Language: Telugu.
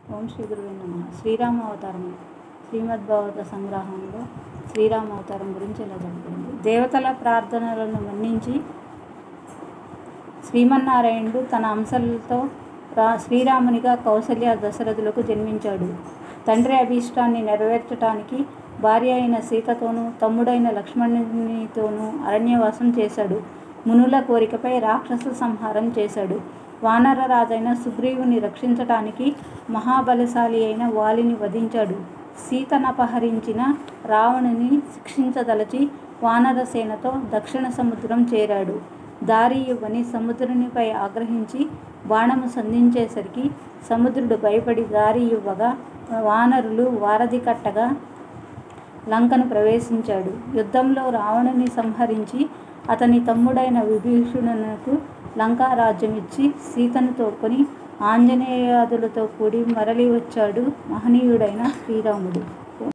ఓం శ్రీ గురువే నమ శ్రీరామ అవతారం శ్రీమద్భాగవత సంగ్రహంలో శ్రీరామ అవతారం గురించి ఇలా చెప్పింది దేవతల ప్రార్థనలను మన్నించి శ్రీమన్నారాయణుడు తన అంశాలతో రా శ్రీరామునిగా కౌసల్య దశరథులకు జన్మించాడు తండ్రి అభీష్టాన్ని నెరవేర్చడానికి భార్య అయిన సీతతోనూ తమ్ముడైన లక్ష్మణునితోనూ అరణ్యవాసం చేశాడు మునుల కోరికపై రాక్షస సంహారం చేశాడు వానర రాజైన సుగ్రీవుని రక్షించటానికి మహాబలశాలి అయిన వాలిని వధించాడు సీతనపహరించిన రావణుని శిక్షించదలచి వానర సేనతో దక్షిణ సముద్రం చేరాడు దారి ఇవ్వని సముద్రునిపై ఆగ్రహించి బాణము సంధించేసరికి సముద్రుడు భయపడి దారి ఇవ్వగా వానరులు వారధి కట్టగా లంకను ప్రవేశించాడు యుద్ధంలో రావణుని సంహరించి అతని తమ్ముడైన విభీషణునకు లంకా రాజ్యం ఇచ్చి సీతను తోడ్కొని ఆంజనేయాదులతో కూడి మరలి వచ్చాడు మహనీయుడైన శ్రీరాముడు